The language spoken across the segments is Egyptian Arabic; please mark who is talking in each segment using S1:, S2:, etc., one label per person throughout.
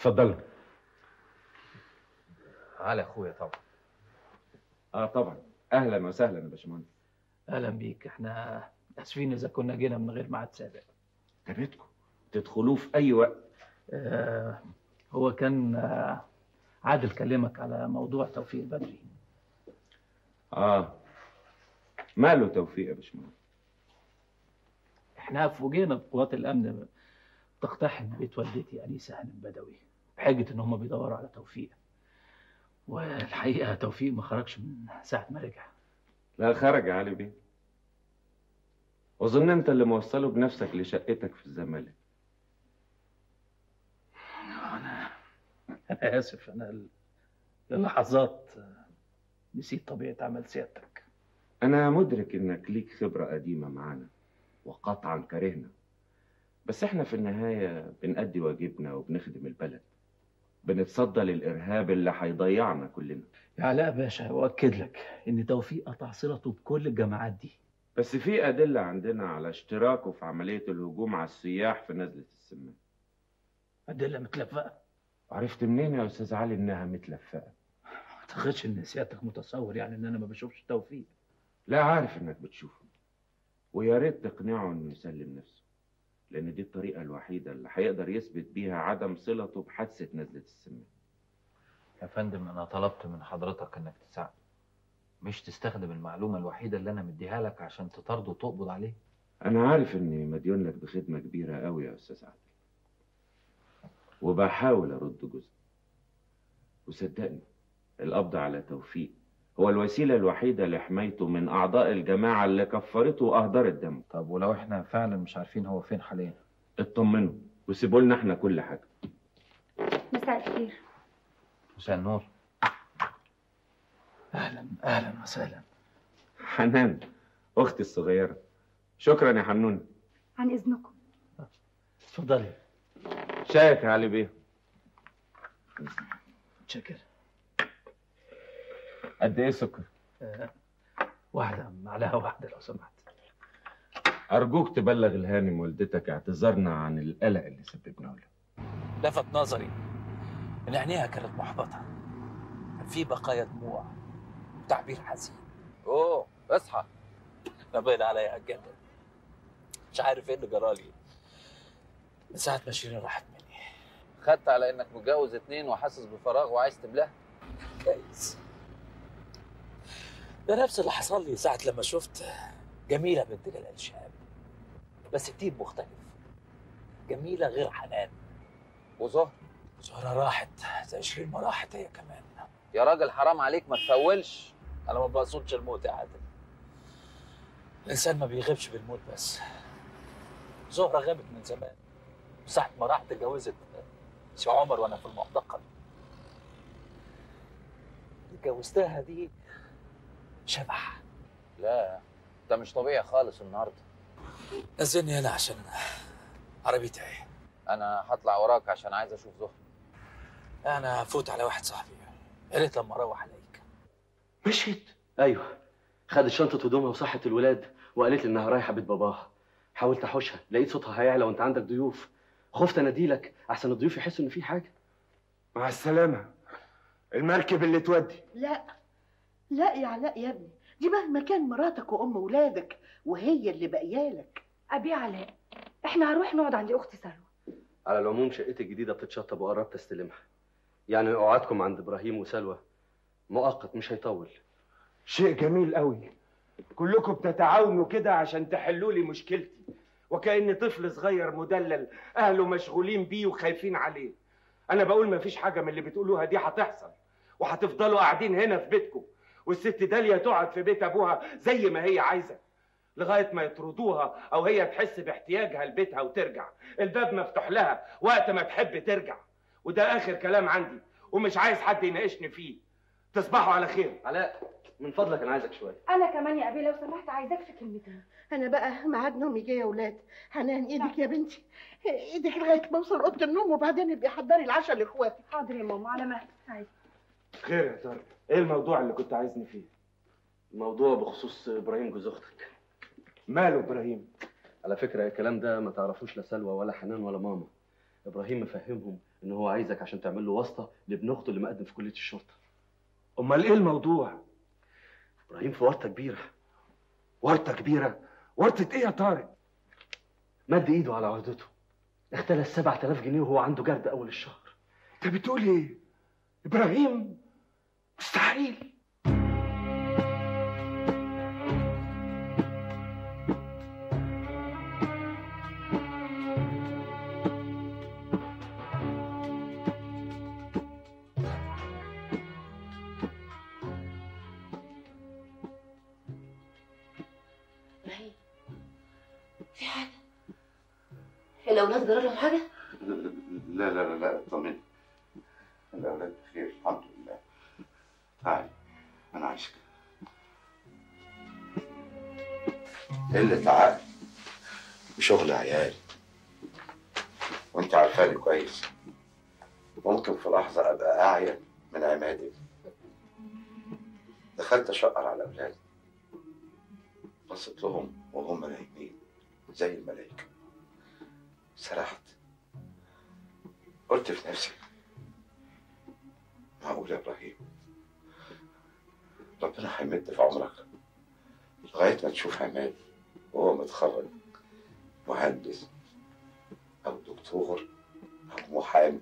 S1: اتفضلوا
S2: على اخويا طبعا
S1: اه طبعا اهلا وسهلا يا باشمهندس
S3: اهلا بيك احنا اسفين اذا كنا جينا من غير ميعاد سابق
S1: ده بيتكم تدخلوه في اي وقت
S3: آه هو كان آه عادل كلمك على موضوع توفيق بدري
S1: اه ماله توفيق يا باشمهندس
S3: احنا فوجئنا بقوات الامن تقتحم بيت والدتي انيسه هانم بدوي بحجه ان هم بيدوروا على توفيق والحقيقه توفيق ما خرجش من ساعه ما رجع
S1: لا خرج يا علي بيه واظن انت اللي موصله بنفسك لشقتك في الزمالك
S3: انا انا اسف انا ل- للحظات آه، نسيت طبيعه عمل سيادتك
S1: انا مدرك انك ليك خبرة قديمة معانا وقطعا كرهنا بس احنا في النهاية بنأدي واجبنا وبنخدم البلد بنتصدى للإرهاب اللي هيضيعنا كلنا
S3: يا علاء باشا أؤكد لك إن توفيق قطع صلته بكل الجماعات دي
S1: بس في أدلة عندنا على اشتراكه في عملية الهجوم على السياح في نزلة السمان
S3: أدلة متلفقة
S1: عرفت منين يا أستاذ علي إنها متلفقة؟
S3: ما أعتقدش إن سيادتك متصور يعني إن أنا ما بشوفش توفيق
S1: لا عارف إنك بتشوفه ويا ريت تقنعه إنه يسلم نفسه لأن دي الطريقة الوحيدة اللي هيقدر يثبت بيها عدم صلته بحادثة نزلة السمان
S2: يا فندم انا طلبت من حضرتك انك تساعد مش تستخدم المعلومه الوحيده اللي انا مديها لك عشان تطرده وتقبض عليه
S1: أنا عارف إني مديون لك بخدمة كبيرة أوي يا أستاذ عادل وبحاول أرد جزء وصدقني القبض على توفيق هو الوسيلة الوحيدة لحمايته من أعضاء الجماعة اللي كفرته وأهدرت دمه
S2: طب ولو احنا فعلا مش عارفين هو فين حاليا
S1: اطمنوا وسيبوا لنا احنا كل حاجة
S4: مساء الخير
S2: مساء النور
S3: أهلا أهلا وسهلا
S1: حنان أختي الصغيرة شكرا يا حنون
S4: عن اذنكم
S3: اتفضلي
S1: شايك يا علي بيه
S3: شكر
S1: قد إيه سكر؟
S3: آه، واحدة معلقة واحدة لو سمحت
S1: أرجوك تبلغ الهانم والدتك اعتذارنا عن القلق اللي سببناه له
S5: لفت نظري ان عينيها كانت محبطه كان في بقايا دموع وتعبير حزين اوه اصحى انا باين عليا اتجنن مش عارف ايه اللي جرالي من ساعه ما شيرين راحت مني
S6: خدت على انك متجوز اتنين وحاسس بفراغ وعايز تملاها
S5: كويس ده نفس اللي حصل لي ساعه لما شفت جميله بنت جلال شهاب بس تيب مختلف جميله غير حنان
S6: وزهر
S5: زهرة راحت زي شيرين ما راحت هي كمان
S6: يا راجل حرام عليك ما تفولش
S5: انا ما بقصدش الموت يا عادل الانسان ما بيغيبش بالموت بس زهره غابت من زمان ساعه ما راحت اتجوزت سي عمر وانا في المعتقل اللي اتجوزتها دي شبح
S6: لا ده مش طبيعي خالص النهارده
S5: نزلني هنا عشان عربيتي اهي
S6: انا هطلع وراك عشان عايز اشوف زهر
S5: انا هفوت على واحد صاحبي يا ريت لما اروح عليك
S7: مشيت ايوه خدت شنطه هدومها وصحت الولاد وقالت لي انها رايحه بيت باباها حاولت احوشها لقيت صوتها هيعلى وانت عندك ضيوف خفت اناديلك احسن الضيوف يحسوا ان في حاجه
S8: مع السلامة المركب اللي تودي
S9: لا لا يا علاء يا ابني دي مهما كان مراتك وام ولادك وهي اللي باقيالك
S4: ابي علاء احنا هنروح نقعد عند اختي سلوى
S7: على العموم شقتي الجديده بتتشطب وقربت استلمها يعني قعدكم عند ابراهيم وسلوى مؤقت مش هيطول
S8: شيء جميل قوي كلكم بتتعاونوا كده عشان تحلوا لي مشكلتي وكأن طفل صغير مدلل أهله مشغولين بيه وخايفين عليه أنا بقول مفيش حاجة من اللي بتقولوها دي هتحصل وهتفضلوا قاعدين هنا في بيتكم والست داليا تقعد في بيت أبوها زي ما هي عايزة لغاية ما يطردوها أو هي تحس باحتياجها لبيتها وترجع الباب مفتوح لها وقت ما تحب ترجع وده آخر كلام عندي ومش عايز حد يناقشني فيه تصبحوا على خير
S7: علاء من فضلك انا عايزك شويه
S4: انا كمان يا ابي لو سمحت عايزاك في كلمتين
S9: انا بقى ميعاد نومي جه يا ولاد حنان ايدك يا بنتي ايدك لغايه ما اوصل اوضه النوم وبعدين ابقي حضري العشاء لاخواتك
S4: حاضر يا ماما على مهلك عادي
S8: خير يا طارق ايه الموضوع اللي كنت عايزني فيه
S7: الموضوع بخصوص ابراهيم جوز اختك
S8: ماله ابراهيم
S7: على فكره الكلام ده ما تعرفوش لا سلوى ولا حنان ولا ماما ابراهيم مفهمهم ان هو عايزك عشان تعمل له واسطه لابن اخته اللي مقدم في كليه الشرطه
S8: امال ايه الموضوع
S7: ابراهيم في ورطه كبيره
S8: ورطه كبيره ورطه ايه يا طارق
S7: مد ايده على عهدته اختلس 7000 جنيه وهو عنده جرد اول الشهر
S8: انت بتقول ايه ابراهيم مستحيل
S10: ابراهيم في حاجه الاولاد جرى لهم حاجه
S11: لا لا لا لا اطمني الأولاد بخير الحمد لله تعالي أنا عايزك قلة عقل وشغل عيال وأنت عارفاني كويس ممكن في لحظة أبقى أعيا من عمادي دخلت أشقر على أولادي بصيت لهم وهم نايمين زي الملايكة سرحت قلت في نفسي معقول يا ابراهيم ربنا هيمد في عمرك لغايه ما تشوف عماد وهو متخرج مهندس او دكتور او محامي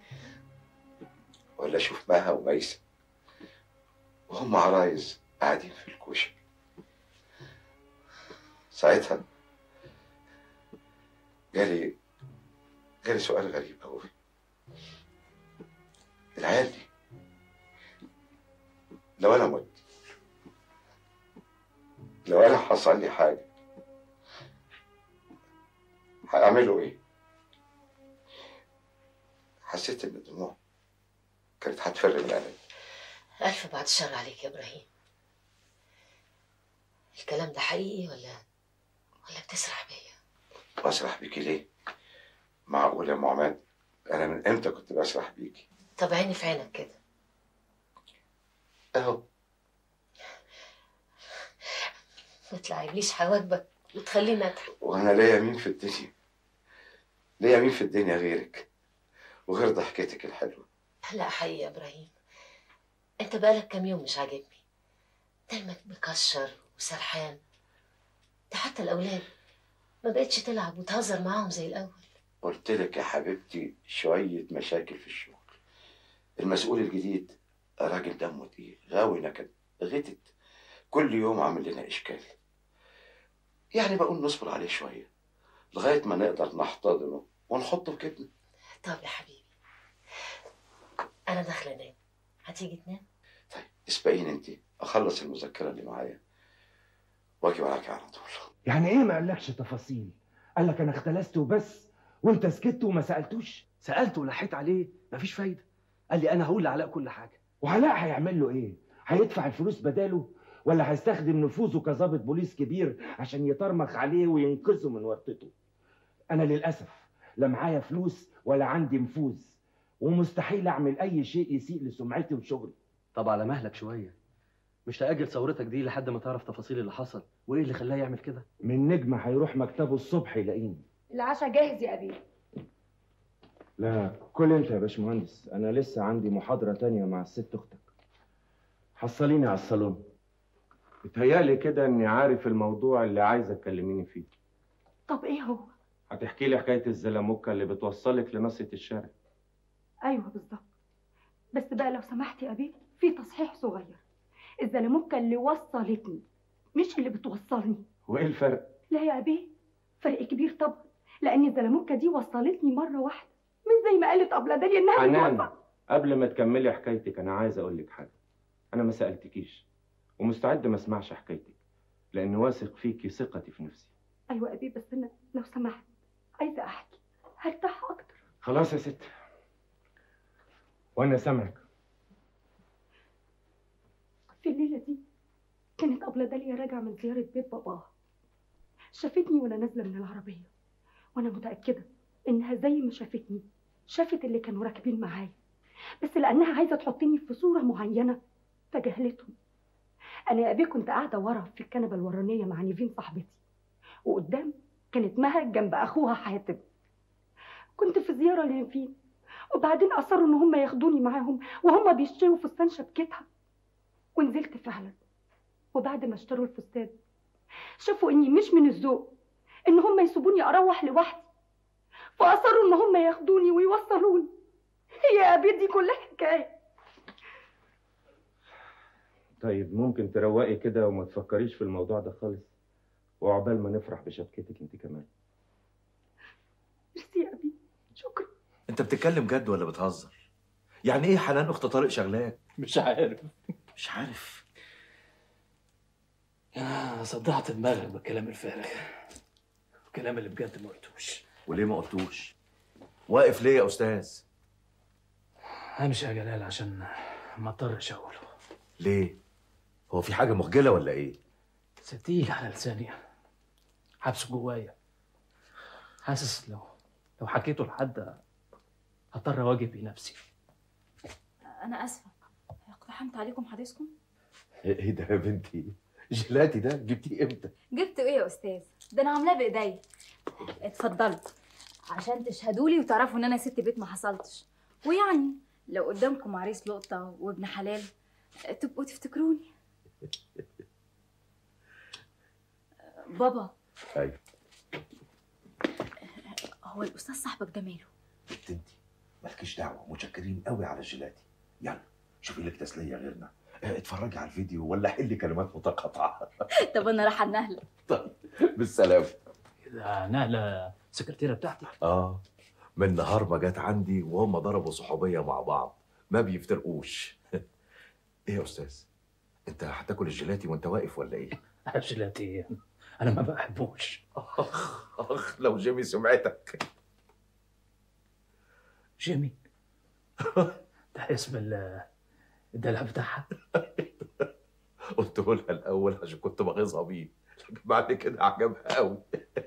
S11: ولا اشوف مها وميسة وهم عرايس قاعدين في الكوشه ساعتها جالي جالي سؤال غريب أوي العيال دي لو أنا مت لو أنا حصل لي حاجة هيعملوا إيه؟ حسيت إن الدموع كانت هتفر من قلبي
S10: الف بعد الشر عليك يا ابراهيم الكلام ده حقيقي ولا ولا بتسرح بيا
S11: وأسرح بيكي ليه؟ معقول يا أم عماد أنا من إمتى كنت بسرح بيكي؟
S10: طب عيني في عينك كده
S11: أهو
S10: ما تلعبليش حواجبك وتخليني اضحك
S11: وأنا ليا مين في الدنيا؟ ليا مين في الدنيا غيرك؟ وغير ضحكتك الحلوة
S10: لا حقيقي يا ابراهيم انت بقالك كام يوم مش عاجبني دايما مكشر وسرحان ده حتى الاولاد ما بقتش تلعب وتهزر معاهم زي الاول
S11: قلت لك يا حبيبتي شوية مشاكل في الشغل المسؤول الجديد راجل دمه تقيل غاوي نكد غتت كل يوم عامل لنا إشكال يعني بقول نصبر عليه شوية لغاية ما نقدر نحتضنه ونحطه في جبنه
S10: طب يا حبيبي انا داخله انام هتيجي تنام
S11: اسبقيني انت اخلص المذكرة اللي معايا واجي وراكي على طول
S8: يعني ايه ما قالكش تفاصيل قال لك انا اختلست وبس وانت سكت وما سالتوش
S7: سالته ولحيت عليه مفيش فايده قال لي انا هقول لعلاء كل حاجه
S8: وعلاء هيعمل له ايه هيدفع الفلوس بداله ولا هيستخدم نفوذه كظابط بوليس كبير عشان يطرمخ عليه وينقذه من ورطته انا للاسف لا معايا فلوس ولا عندي نفوذ ومستحيل اعمل اي شيء يسيء لسمعتي وشغلي
S7: طب على مهلك شويه مش تاجل ثورتك دي لحد ما تعرف تفاصيل اللي حصل وايه اللي خلاه يعمل كده
S8: من نجم هيروح مكتبه الصبح يلاقيني
S4: العشاء جاهز يا أبي
S8: لا كل انت يا باشمهندس انا لسه عندي محاضرة تانية مع الست اختك حصليني على الصالون بتهيألي كده اني عارف الموضوع اللي عايزة تكلميني فيه
S4: طب إيه هو؟
S8: هتحكي لي حكاية الزلموكة اللي بتوصلك لنصية الشارع
S4: أيوه بالظبط بس بقى لو سمحت يا أبي في تصحيح صغير الزلموكة اللي وصلتني مش اللي بتوصلني
S8: وايه الفرق
S4: لا يا أبي فرق كبير طبعا لأن الزلموكة دي وصلتني مرة واحدة مش زي ما قالت أبلة داليا إنها
S8: حنان
S4: بتوصل
S8: قبل ما تكملي حكايتك انا عايز اقول لك حاجة انا ما سألتكيش ومستعد ما اسمعش حكايتك لان واثق فيكي ثقتي في نفسي
S4: أيوه يا أبي بس أنا لو سمحت عايزة أحكي هرتاح أكتر
S8: خلاص يا ست وانا سامعك
S4: في الليلة دي كانت أبلة داليا راجعة من زيارة بيت باباها شافتني وأنا نازلة من العربية وأنا متأكدة إنها زي ما شافتني شافت اللي كانوا راكبين معايا بس لأنها عايزة تحطني في صورة معينة تجاهلتهم أنا يا أبي كنت قاعدة ورا في الكنبة الورانية مع نيفين صاحبتي وقدام كانت مها جنب أخوها حاتم كنت في زيارة لنيفين وبعدين اصروا ان هم ياخدوني معاهم وهم بيشتروا فستان شبكتها ونزلت فعلا وبعد ما اشتروا الفستان شافوا اني مش من الذوق ان هم يسيبوني اروح لوحدي فاصروا ان هم ياخدوني ويوصلوني هي يا ابي دي كلها حكايه
S8: طيب ممكن تروقي كده وما تفكريش في الموضوع ده خالص وعقبال ما نفرح بشبكتك انت كمان
S4: ميرسي يا ابي شكرا
S12: انت بتتكلم جد ولا بتهزر يعني ايه حنان اخت طارق شغلاك
S3: مش عارف
S12: مش عارف
S3: انا صدعت دماغك بالكلام الفارغ الكلام اللي بجد ما قلتوش
S12: وليه ما قلتوش واقف ليه يا استاذ
S3: همشي يا جلال عشان ما اضطرش اقوله
S12: ليه هو في حاجه مخجله ولا ايه
S3: ستيل على لساني حبسه جوايا حاسس لو لو حكيته لحد هضطر اواجه بيه نفسي
S13: انا اسفه اقتحمت عليكم حديثكم
S12: ايه ده يا بنتي جيلاتي ده جبتيه امتى
S13: جبت ايه يا استاذ ده انا عاملاه بايديا اتفضلوا عشان تشهدوا لي وتعرفوا ان انا ست بيت ما حصلتش ويعني لو قدامكم عريس لقطه وابن حلال تبقوا تفتكروني بابا
S12: ايوه
S13: هو الاستاذ صاحبك ده ماله
S12: انت مالكيش دعوه متشكرين قوي على الجيلاتي يلا شوفي لك تسليه غيرنا اه، اتفرجي على الفيديو ولا حلي كلمات متقاطعه
S13: طب انا رايحه النهله
S12: طيب بالسلامه
S3: ده نهله السكرتيره بتاعتي
S12: اه من نهار ما جت عندي وهم ضربوا صحوبيه مع بعض ما بيفترقوش ايه يا استاذ انت هتاكل الجيلاتي وانت واقف ولا ايه
S3: جيلاتي انا ما بحبوش
S12: اخ اخ لو جيمي سمعتك
S3: جيمي ده اسم ال- الدلع بتاعها
S12: قلت لها الاول عشان كنت بغيظها بيه لكن بعد كده عجبها قوي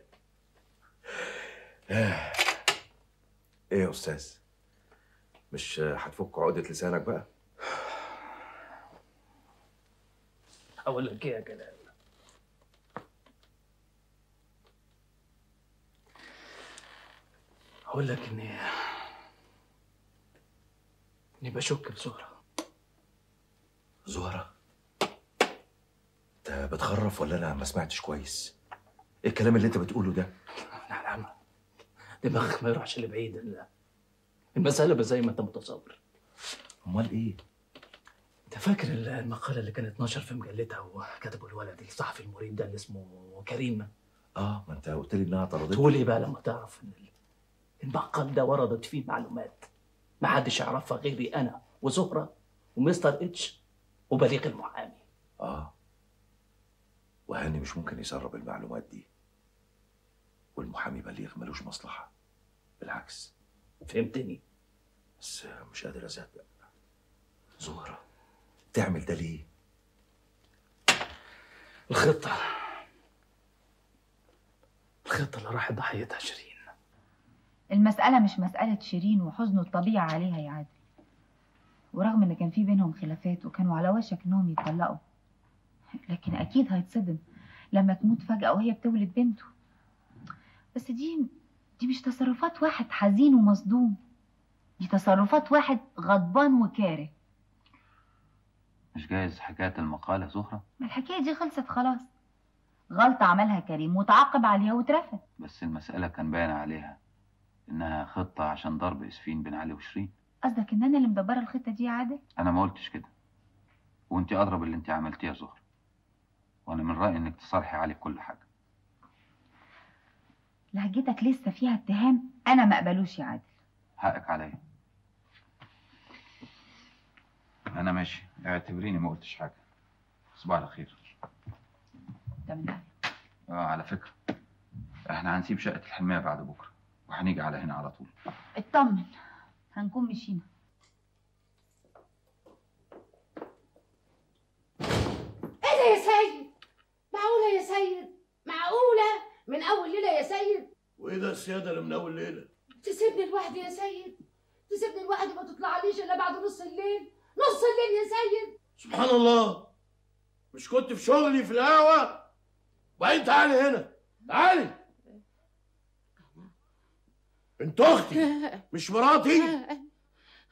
S12: ايه يا استاذ مش هتفك عقده لسانك بقى
S3: اقول لك ايه يا جلال اقول لك اني اني بشك في زهره
S12: زهره انت بتخرف ولا انا ما سمعتش كويس ايه الكلام اللي انت بتقوله ده
S3: لا لا ما- دماغك ما يروحش لبعيد ال- المسألة مش زي ما انت متصور
S12: امال ايه
S3: انت فاكر ال- المقالة اللي كانت نشر في مجلتها وكتبه الولد الصحفي المريب ده اللي اسمه كريم
S12: اه ما انت قلت لي انها طردتك
S3: تقول ايه بقى لما تعرف ان ال- المقال ده وردت فيه معلومات ما حدش يعرفها غيري انا وزهرة ومستر اتش وبليغ المحامي
S12: اه وهاني مش ممكن يسرب المعلومات دي والمحامي بليغ ملوش مصلحة بالعكس
S3: فهمتني
S12: بس مش قادر اصدق زهرة تعمل ده ليه؟
S3: الخطة الخطة اللي راحت ضحيتها شيرين
S14: المسألة مش مسألة شيرين وحزنه الطبيعي عليها يا عادل ورغم ان كان في بينهم خلافات وكانوا على وشك انهم يتطلقوا لكن اكيد هيتصدم لما تموت فجأة وهي بتولد بنته بس دي دي مش تصرفات واحد حزين ومصدوم دي تصرفات واحد غضبان وكاره
S2: مش جايز حكاية المقالة زهرة
S14: ما الحكاية دي خلصت خلاص غلطة عملها كريم وتعاقب عليها واترفد
S2: بس المسألة كان باين عليها إنها خطة عشان ضرب إسفين بين علي وشيرين
S14: قصدك ان انا اللي مدبرة الخطة دي يا عادل
S2: أنا ما قلتش كده وأنت أدرى باللي أنت عملتيه يا زهرة وأنا من رأيي إنك تصالحي علي بكل حاجة
S14: لهجتك لسه فيها اتهام انا ما اقبلوش يا عادل
S2: حقك عليا أنا ماشي اعتبريني ما قلتش حاجة صباح على خير
S14: تمام
S2: آه على فكرة إحنا هنسيب شقة الحلمية بعد بكرة وهنيجي على هنا على طول
S14: اطمن هنكون مشينا
S15: ايه ده يا سيد معقولة يا سيد معقولة من أول ليلة يا سيد
S16: وايه ده السياده اللي من اول ليله
S15: تسيبني لوحدي يا سيد تسيبني لوحدي ما تطلعليش إلا بعد نص الليل نص الليل يا سيد
S16: سبحان الله مش كنت في شغلي في القهوه وبعدين تعالي هنا تعالي انت اختي مش مراتي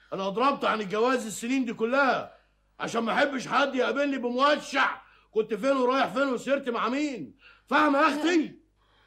S16: انا ضربت عن الجواز السنين دي كلها عشان ما احبش حد يقابلني بموشع كنت فين ورايح فين وسرت مع مين فاهمه يا اختي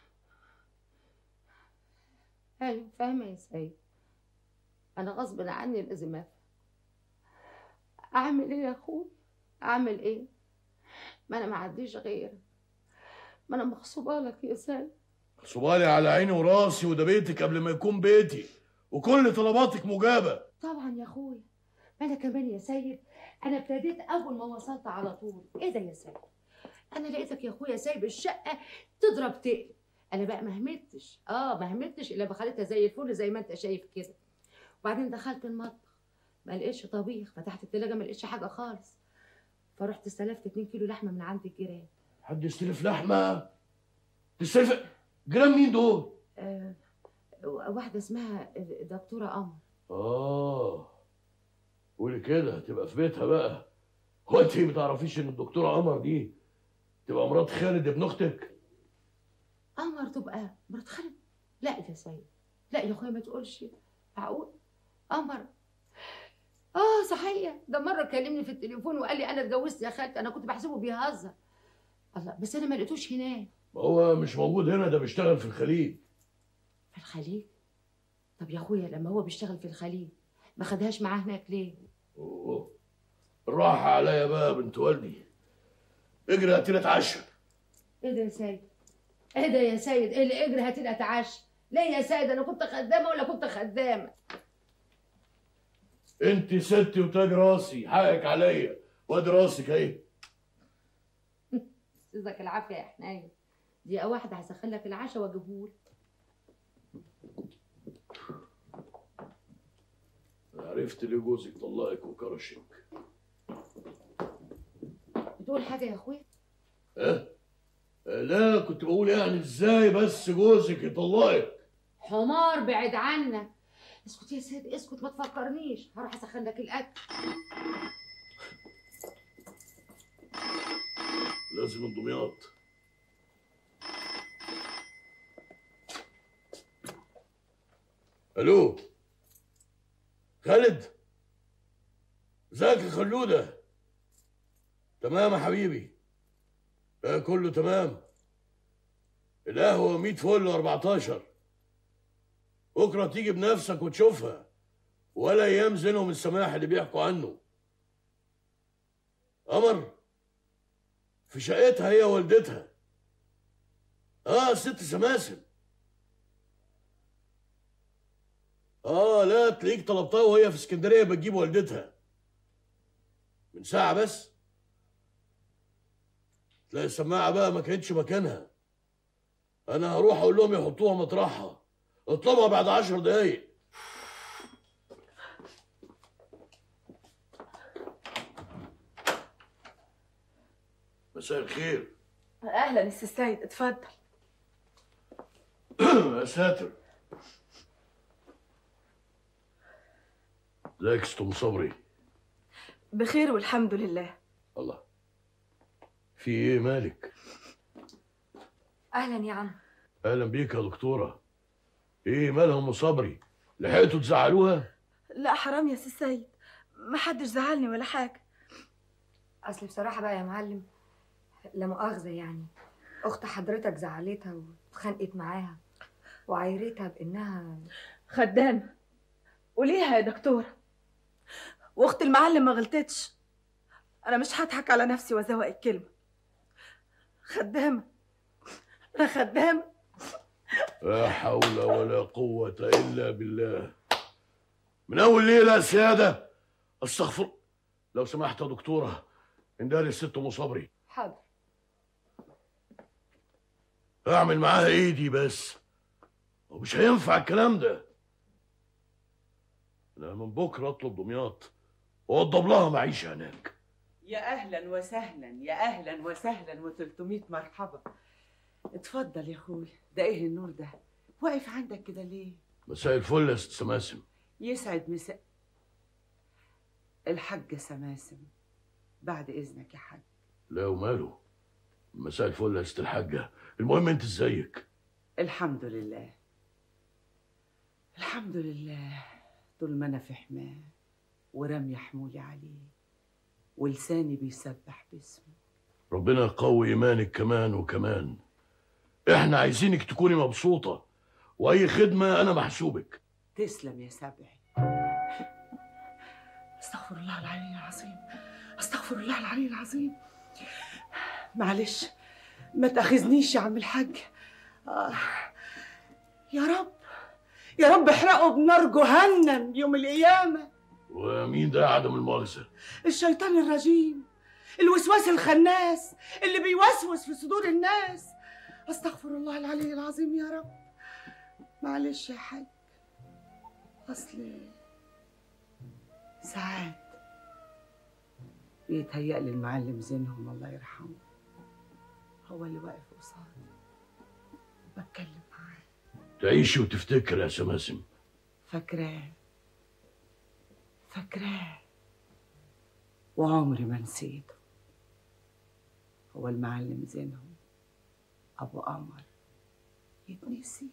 S15: ايوه فاهمه يا سيد انا غصب عني لازم افهم اعمل ايه يا اخوي اعمل ايه ما انا ما عنديش غيرك ما انا مغصوبه لك يا سيد
S16: صبالي على عيني وراسي وده بيتك قبل ما يكون بيتي وكل طلباتك مجابه
S15: طبعا يا اخويا ما انا كمان يا سيد انا ابتديت اول ما وصلت على طول ايه ده يا سيد انا لقيتك يا اخويا سايب الشقه تضرب تقلب انا بقى ما همتش اه ما همتش الا بخليتها زي الفل زي ما انت شايف كده وبعدين دخلت المطبخ ما لقيتش طبيخ فتحت التلاجة ما لقيتش حاجه خالص فرحت استلفت 2 كيلو لحمه من عند الجيران
S16: حد يستلف لحمه تستلف جيران مين دول
S15: آه واحده اسمها دكتوره قمر
S16: اه قولي كده تبقى في بيتها بقى هو انت ما تعرفيش ان الدكتوره قمر دي تبقى مرات خالد ابن اختك
S15: قمر تبقى مرات خالد لا يا سيد لا يا اخويا ما تقولش معقول قمر اه صحيح ده مره كلمني في التليفون وقال لي انا اتجوزت يا خالتي انا كنت بحسبه بيهزر الله بس انا ما لقيتوش هناك
S16: ما هو مش موجود هنا ده بيشتغل في الخليج
S15: في الخليج طب يا اخويا لما هو بيشتغل في الخليج ما خدهاش معاه هناك ليه
S16: أوه. راح عليا بقى يا بنت والدي اجري هاتي اتعشى
S15: ايه ده يا سيد ايه ده يا سيد ايه اللي اجري هاتي اتعشى ليه يا سيد انا كنت خدامه ولا كنت خدامه
S16: انت ستي وتاج راسي حقك عليا وادي راسك اهي
S15: جزاك العافيه يا حنين دقيقه واحده هسخن لك العشاء واجيبهولك
S16: عرفت ليه جوزك طلقك وكرشك
S15: بتقول حاجه يا اخويا
S16: اه آه، لا كنت بقول يعني ازاي بس جوزك يطلقك
S15: حمار بعد عنك اسكت يا سيد اسكت ما تفكرنيش هروح اسخن لك الاكل
S16: لازم من دمياط الو خالد ازيك يا خلوده تمام يا حبيبي آه كله تمام القهوه 100 فل و14 بكره تيجي بنفسك وتشوفها ولا ايام زينهم السماح اللي بيحكوا عنه قمر في شقتها هي والدتها اه ست سماسم اه لا تلاقيك طلبتها وهي في اسكندريه بتجيب والدتها من ساعه بس تلاقي السماعه بقى ما كانتش مكانها انا هروح اقول لهم يحطوها مطرحها اطلبها بعد عشر دقايق مساء الخير
S17: اهلا السي سيد اتفضل
S16: يا ساتر ازيك يا ست ام صبري
S17: بخير والحمد لله
S16: الله في ايه مالك
S17: اهلا يا عم
S16: اهلا بيك يا دكتوره ايه مالها ام صبري لحقتوا تزعلوها
S17: لا حرام يا سي سيد ما حدش زعلني ولا حاجه
S18: اصل بصراحه بقى يا معلم لا مؤاخذه يعني اخت حضرتك زعلتها واتخانقت معاها وعايرتها بانها
S17: خدامه قوليها يا دكتوره واخت المعلم ما غلطتش انا مش هضحك على نفسي وازوق الكلمه خدامه انا خدامه
S16: لا حول ولا قوة إلا بالله من أول ليلة يا سيادة أستغفر لو سمحت يا دكتورة اندهلي الست أم صبري
S18: حاضر
S16: أعمل معاها إيه دي بس ومش هينفع الكلام ده أنا من بكرة أطلب دمياط وأوضب لها معيشة هناك
S19: يا اهلا وسهلا يا اهلا وسهلا و300 مرحبا اتفضل يا اخوي ده ايه النور ده واقف عندك كده ليه
S16: مساء الفل يا ست سماسم
S19: يسعد مساء الحاجة سماسم بعد اذنك يا حاج
S16: لا وماله مساء الفل يا ست الحاجة المهم أنت إزيك
S19: الحمد لله الحمد لله طول ما انا في حماه ورمي حمولي عليه ولساني بيسبح باسمه
S16: ربنا يقوي ايمانك كمان وكمان احنا عايزينك تكوني مبسوطه واي خدمه انا محسوبك
S19: تسلم يا سبعي استغفر الله العلي العظيم استغفر الله العلي العظيم معلش ما تاخذنيش يا عم الحاج آه. يا رب يا رب احرقه بنار جهنم يوم القيامه
S16: ومين ده عدم المؤاخذه
S19: الشيطان الرجيم الوسواس الخناس اللي بيوسوس في صدور الناس استغفر الله العلي العظيم يا رب معلش يا حاج اصل ساعات بيتهيألي المعلم زينهم الله يرحمه هو اللي واقف قصادي بتكلم معاه
S16: تعيشي وتفتكر يا سماسم
S19: فاكراه فاكراه وعمري ما نسيته هو المعلم زينهم ابو قمر يتنسي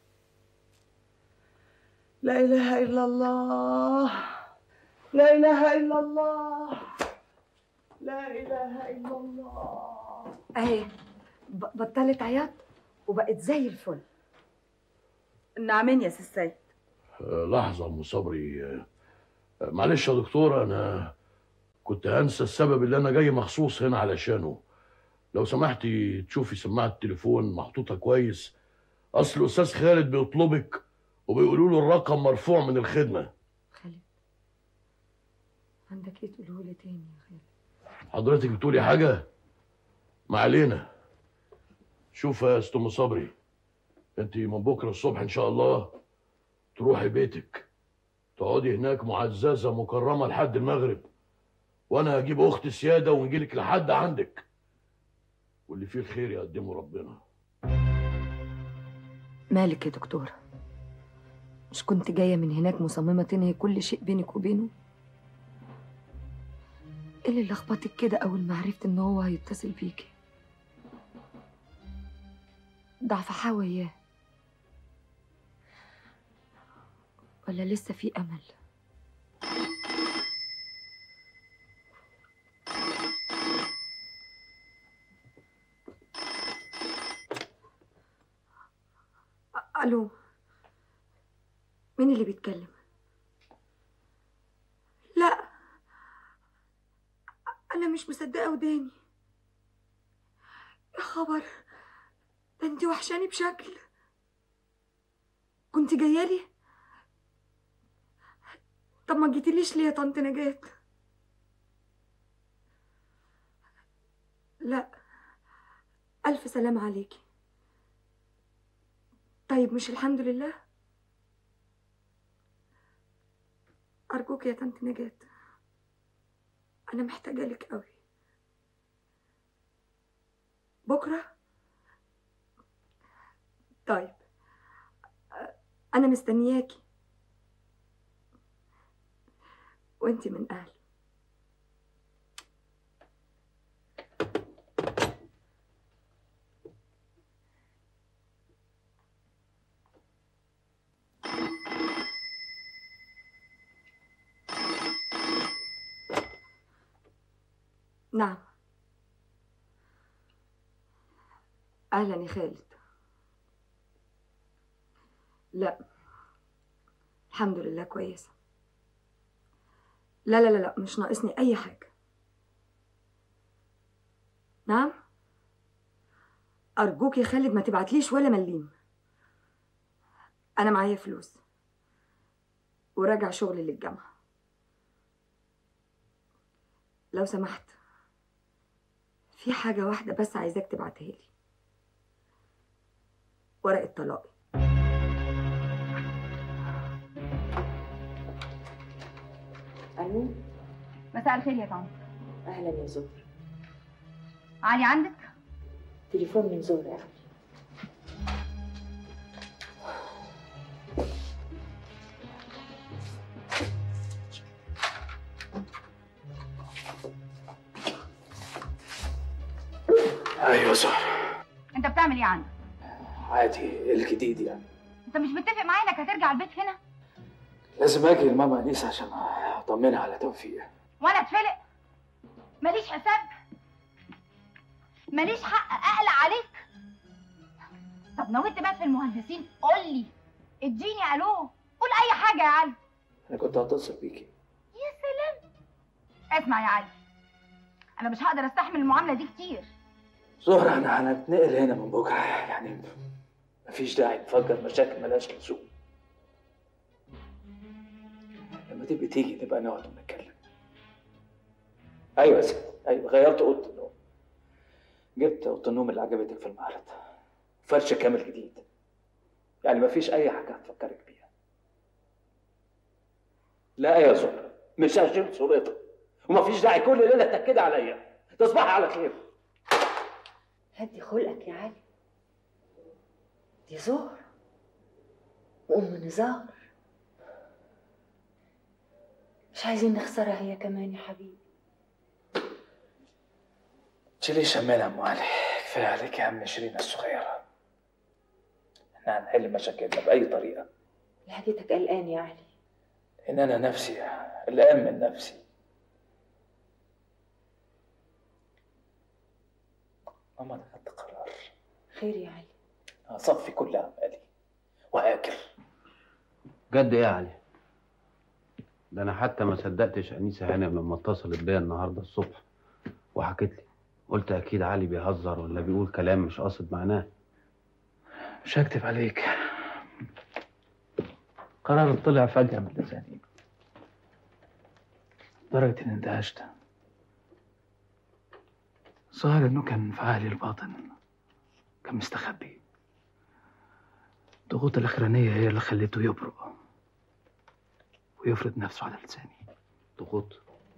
S19: لا اله الا الله لا اله الا الله لا اله الا الله
S18: اهي ب- بطلت عياط وبقت زي الفل
S17: نعمين يا سي السيد
S16: آه، لحظه ام صبري آه، آه، معلش يا دكتوره انا كنت هنسى السبب اللي انا جاي مخصوص هنا علشانه لو سمحتي تشوفي سماعه التليفون محطوطه كويس اصل استاذ خالد بيطلبك وبيقولوا له الرقم مرفوع من الخدمه
S18: عندك ايه تقوله لي تاني يا خالد
S16: حضرتك بتقولي حاجه ما علينا شوف يا ست ام صبري انت من بكره الصبح ان شاء الله تروحي بيتك تقعدي هناك معززه مكرمه لحد المغرب وانا هجيب اخت سياده ونجيلك لحد عندك واللي فيه الخير يقدمه ربنا
S18: مالك يا دكتورة مش كنت جاية من هناك مصممة تنهي كل شيء بينك وبينه ايه اللي لخبطك كده اول ما عرفت ان هو هيتصل بيكي ضعف حاوى اياه ولا لسه في امل أ- الو مين اللي بيتكلم لا انا مش مصدقه وداني يا خبر ده انت وحشاني بشكل كنت جايه لي طب ما جيتليش ليه يا طنط نجاة لا الف سلام عليكي طيب مش الحمد لله ارجوك يا طنط نجاة انا محتاجه لك قوي بكره طيب أ- انا مستنياكي وانتي من اهلي نعم اهلا يا خالد لا الحمد لله كويسه لا لا لا لا مش ناقصني اي حاجه نعم ارجوك يا خالد ما تبعتليش ولا مليم انا معايا فلوس وراجع شغلي للجامعه لو سمحت في حاجه واحده بس عايزاك تبعتها لي ورقه طلاقي
S10: الو
S14: مساء الخير يا طنط
S10: اهلا يا زهر
S14: علي عندك
S10: تليفون من زهر يا أخي.
S20: ايوه صح
S14: انت بتعمل ايه عندك
S20: عادي الجديد يعني
S14: انت مش متفق معايا انك هترجع البيت هنا
S20: لازم اجي لماما انيس عشان طمنها على توفيق
S14: وانا اتفلق ماليش حساب ماليش حق اقلق عليك طب نويت بقى في المهندسين قول لي اديني الو قول اي حاجه يا علي
S20: انا كنت هتصل بيكي
S14: يا سلام اسمع يا علي انا مش هقدر استحمل المعامله دي كتير
S20: زهرة احنا هنتنقل هنا من بكرة يعني مفيش داعي نفجر مشاكل ملهاش لزوم لما تبقي تيجي نبقى نقعد ونتكلم ايوه يا ست ايوه غيرت اوضه النوم جبت اوضه النوم اللي عجبتك في المعرض فرش كامل جديد يعني مفيش اي حاجه هتفكرك بيها لا يا زهرة مش هشيل صورتها ومفيش داعي كل ليله تاكدي عليا تصبحي على خير
S10: هدي خلقك يا علي دي زهر وأم نزار مش عايزين نخسرها هي كمان يا حبيبي
S20: تشيليش همنا يا ام علي كفايه عليك يا عم شيرين الصغيره احنا هنحل مشاكلنا باي طريقه
S10: لحقيتك قلقان يا علي
S20: ان انا نفسي اللي امن نفسي ماما انا خدت قرار
S10: خير يا علي
S20: هصفي كل اعمالي وهاكل
S21: جد ايه يا علي ده انا حتى ما صدقتش انيسه هانم لما اتصلت بيا النهارده الصبح وحكت لي قلت اكيد علي بيهزر ولا بيقول كلام مش قاصد معناه
S20: مش هكتب عليك قرار طلع فجأة من لساني لدرجة إني اندهشت ظهر إنه كان في عقلي الباطن كان مستخبي الضغوط الأخرانية هي اللي خليته يبرق ويفرض نفسه على لساني
S21: ضغوط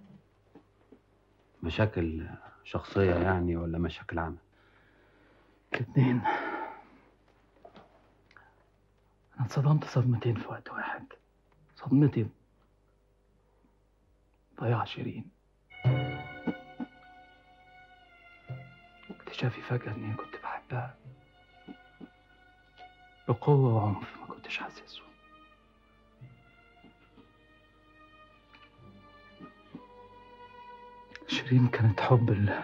S21: مشاكل شخصيه يعني ولا مشاكل عامه
S20: الاتنين أنا اتصدمت صدمتين في وقت واحد صدمتي ضياع شيرين اكتشافي فجأة إني كنت بحبها بقوة وعنف ما كنتش حاسسه شيرين كانت حب ال...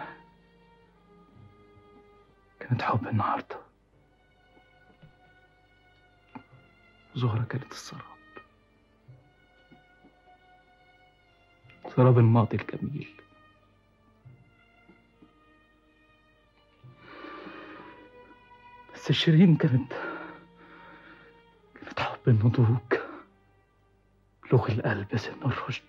S20: كانت حب النهارده زهرة كانت السراب سراب الماضي الجميل بس شيرين كانت كانت حب النضوج لغ القلب سن الرشد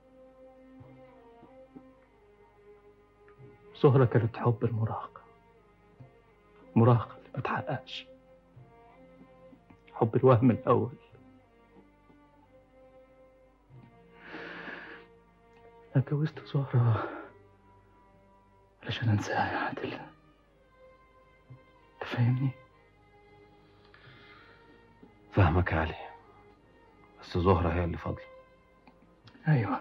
S20: زهرة كانت حب المراهقة المراهقة اللي ما تحققش حب الوهم الأول أنا اتجوزت زهرة علشان أنساها يا عادل أنت فاهمني؟
S21: فاهمك يا علي بس زهره هي اللي فاضله
S20: أيوة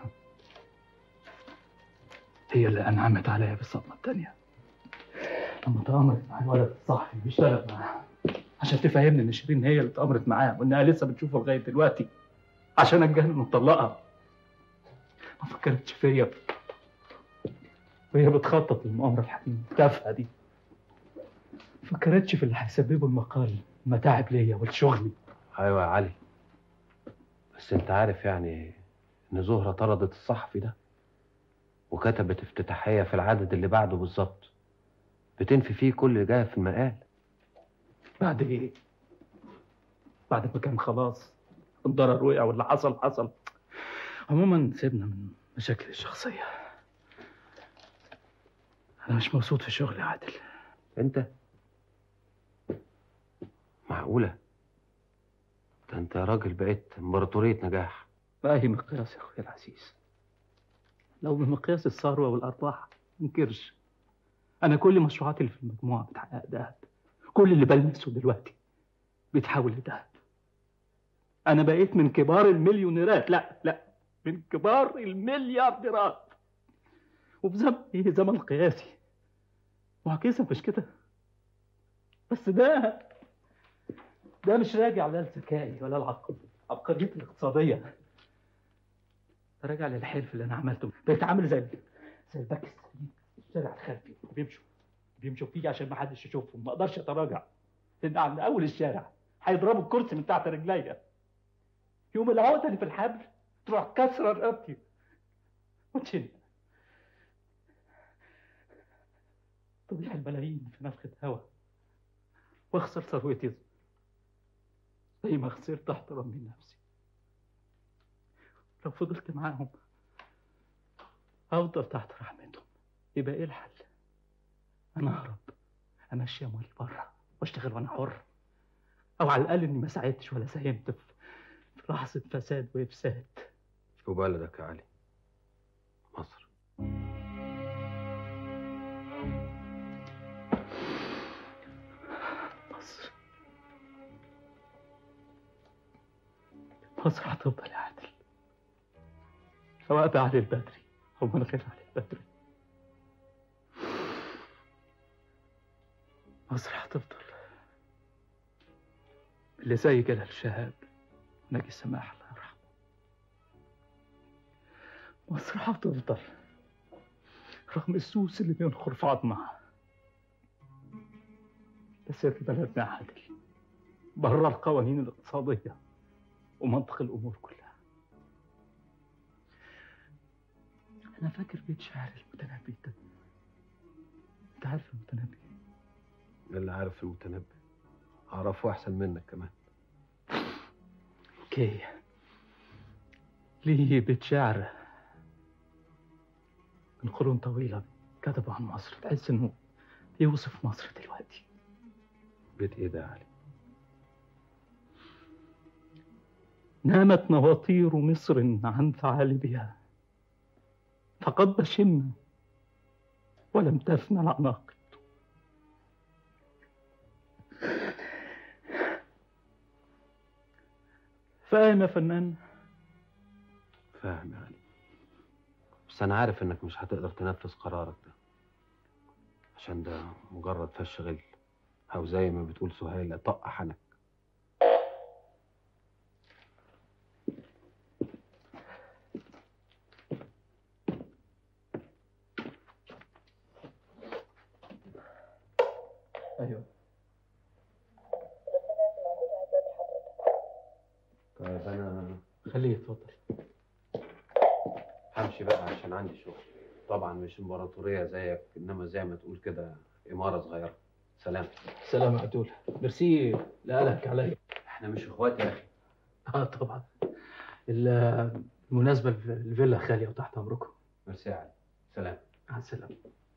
S20: هي اللي أنعمت عليا بالصدمة التانية لما تأمرت مع الولد الصحفي اللي بيشتغل معاها عشان تفهمني إن شيرين هي اللي اتأمرت معاه وإنها لسه بتشوفه لغاية دلوقتي عشان أتجنن وأطلقها ما فكرتش فيا وهي بتخطط للمؤامرة الحكيمة التافهة دي ما فكرتش في اللي هيسببه المقال متاعب ليا ولشغلي
S21: ايوه يا علي بس انت عارف يعني ان زهره طردت الصحفي ده وكتبت افتتاحيه في العدد اللي بعده بالظبط بتنفي فيه كل اللي جاي في المقال
S20: بعد ايه؟ بعد ما كان خلاص الضرر وقع واللي حصل حصل عموما سيبنا من مشاكلي الشخصية أنا مش مبسوط في شغلي يا عادل
S21: انت معقوله ده انت يا راجل بقيت امبراطوريه نجاح
S20: بأي مقياس يا أخويا العزيز لو بمقياس الثروة والأرباح منكرش أنا كل مشروعاتي اللي في المجموعة بتحقق دهب كل اللي بلمسه دلوقتي بيتحول لدهب أنا بقيت من كبار المليونيرات لا لا من كبار المليارديرات وفي زمن إيه زمن قياسي معجزة مش كده بس ده ده مش راجع لا لذكائي ولا العبقرية الاقتصادية راجع للحلف اللي انا عملته بقيت عامل زي زي الباك السليم الشارع الخلفي بيمشوا بيمشوا فيه عشان ما حدش يشوفهم ما اقدرش اتراجع لان عند اول الشارع هيضربوا الكرسي من تحت رجليا يوم العقده اللي في الحبل تروح كسره رقبتي وتشيل تضيع الملايين في نفخة هوا واخسر ثروتي زي ما خسرت احترامي لنفسي لو فضلت معاهم هفضل تحت رحمتهم يبقى ايه الحل؟ انا اهرب امشي اموالي بره واشتغل وانا حر او على الاقل اني ما ساعدتش ولا ساهمت في في لحظه فساد وافساد
S21: وبلدك يا علي مصر
S20: مصر مصر هتفضل يا عادل سواء بعلي البدري او من غير علي البدري مصر هتفضل اللي زي جلال شهاب ناجي سماح الله يرحمه مصر هتفضل رغم السوس اللي بينخر في عظمها بس بلدنا عادل بره القوانين الاقتصادية ومنطق الأمور كلها أنا فاكر بيت شعر المتنبي ده أنت عارف المتنبي
S21: اللي عارف المتنبي أعرفه أحسن منك كمان
S20: اوكي ليه بيت شعر من قرون طويلة كتبه عن مصر تحس إنه يوصف مصر دلوقتي
S21: بيت إيه ده يا علي؟
S20: نامت نواطير مصر عن ثعالبها فقد بشمنا ولم تفنى العناقب فاهم يا فنان
S21: فاهم يا علي بس أنا عارف إنك مش هتقدر تنفذ قرارك ده عشان ده مجرد فش غل أو زي ما بتقول سهيل طق حنك
S20: ايوه
S21: طيب أنا
S20: خليه يتفضل
S21: همشي بقى عشان عندي شغل طبعا مش امبراطورية زيك إنما زي ما تقول كده إمارة صغيرة سلام
S20: سلام يا عدول ميرسي لقلك عليا
S21: احنا مش اخوات يا اخي
S20: اه طبعا ال- بالمناسبة الف- الفيلا خالية وتحت أمركم
S21: ميرسي يا علي سلام
S20: مع السلامة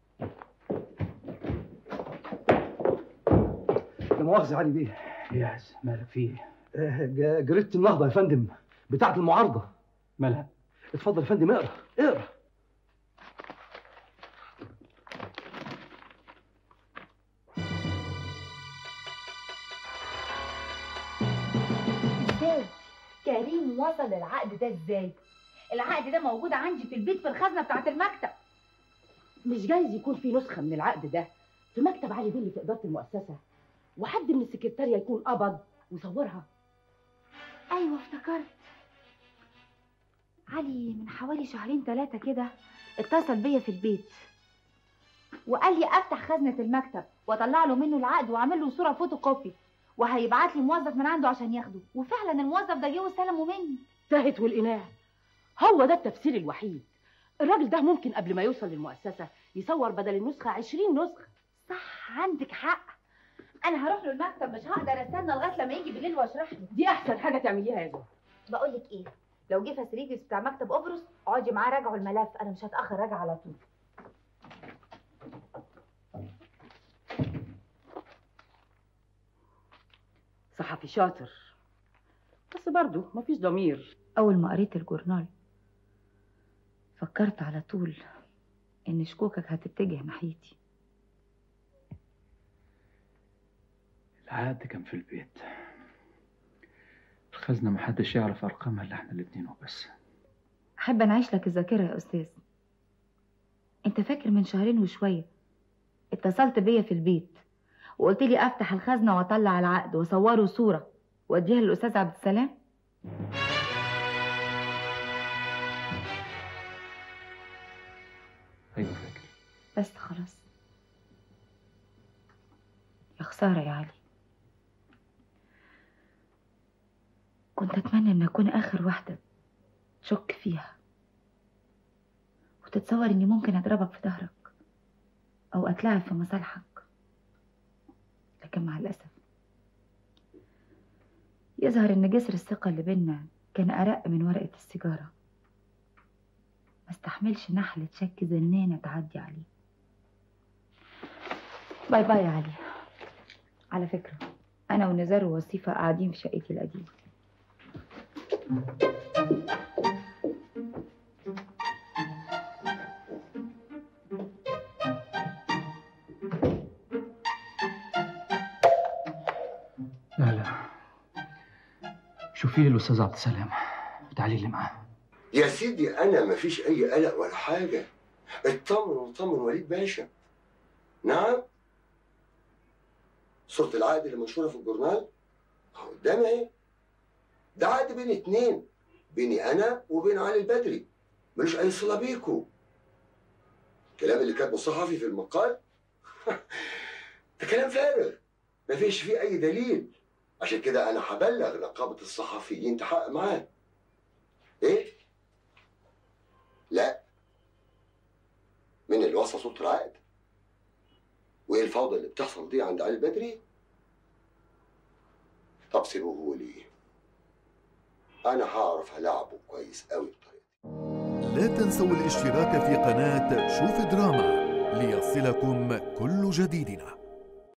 S1: لا مؤاخذة علي بيه
S20: يا عز مالك فيه
S1: آه، ج- جريدة النهضة يا فندم بتاعة المعارضة
S20: مالها؟
S1: اتفضل يا فندم اقرا اقرا
S14: ازاي كريم وصل العقد ده ازاي العقد ده موجود عندي في البيت في الخزنه بتاعت المكتب
S9: مش جايز يكون في نسخة من العقد ده في مكتب علي بيه في إدارة المؤسسة وحد من السكرتارية يكون قبض وصورها
S14: ايوه افتكرت علي من حوالي شهرين ثلاثه كده اتصل بيا في البيت وقال لي افتح خزنه المكتب واطلع له منه العقد واعمل له صوره فوتوكوبي وهيبعت لي موظف من عنده عشان ياخده وفعلا الموظف ده جه واستلمه مني
S9: تاهت والإناث هو ده التفسير الوحيد الراجل ده ممكن قبل ما يوصل للمؤسسة يصور بدل النسخة عشرين نسخة
S14: صح عندك حق انا هروح له المكتب مش هقدر استنى لغايه لما يجي بالليل واشرح له
S9: دي أحسن حاجة تعمليها يا زهر
S14: بقول لك ايه لو جه فاسيليتيس بتاع مكتب اوبروس اقعدي معاه راجعوا الملف انا مش هتاخر راجع على طول
S9: صحفي شاطر بس برضه مفيش ضمير
S14: اول ما قريت الجورنال فكرت على طول ان شكوكك هتتجه ناحيتي
S20: العقد كان في البيت الخزنة محدش يعرف أرقامها إلا إحنا الاتنين وبس
S14: احب انعيش لك الذاكره يا استاذ انت فاكر من شهرين وشويه اتصلت بيا في البيت وقلت لي افتح الخزنه واطلع العقد واصوره صوره واديها للاستاذ عبد السلام
S20: ايوه فاكر
S14: بس خلاص يا خسارة يا علي كنت أتمنى إن أكون آخر واحدة تشك فيها وتتصور إني ممكن أضربك في ظهرك أو أتلاعب في مصالحك لكن مع الأسف يظهر إن جسر الثقة اللي بينا كان أرق من ورقة السيجارة ما استحملش نحلة شك زنانة تعدي عليه باي باي يا علي على فكرة أنا ونزار ووصيفة قاعدين في شقتي القديمة
S20: لا لا شوفي لي الاستاذ عبد السلام تعالي لي معاه
S6: يا سيدي انا مفيش اي قلق ولا حاجه اطمن واطمن وليد باشا نعم صورة العقد اللي منشورة في الجورنال أهو قدامي اهي ده عقد بين اتنين بيني انا وبين علي البدري ملوش اي صلة بيكو الكلام اللي كاتبه الصحفي في المقال ده كلام فارغ مفيش فيه اي دليل عشان كده انا هبلغ نقابة الصحفيين تحقق معاه ايه لا مين اللي وصل صورة العقد وايه الفوضى اللي بتحصل دي عند علي البدري طب سيبوه لي انا هعرف هلعبه كويس قوي
S22: لا تنسوا الاشتراك في قناة شوف دراما ليصلكم كل جديدنا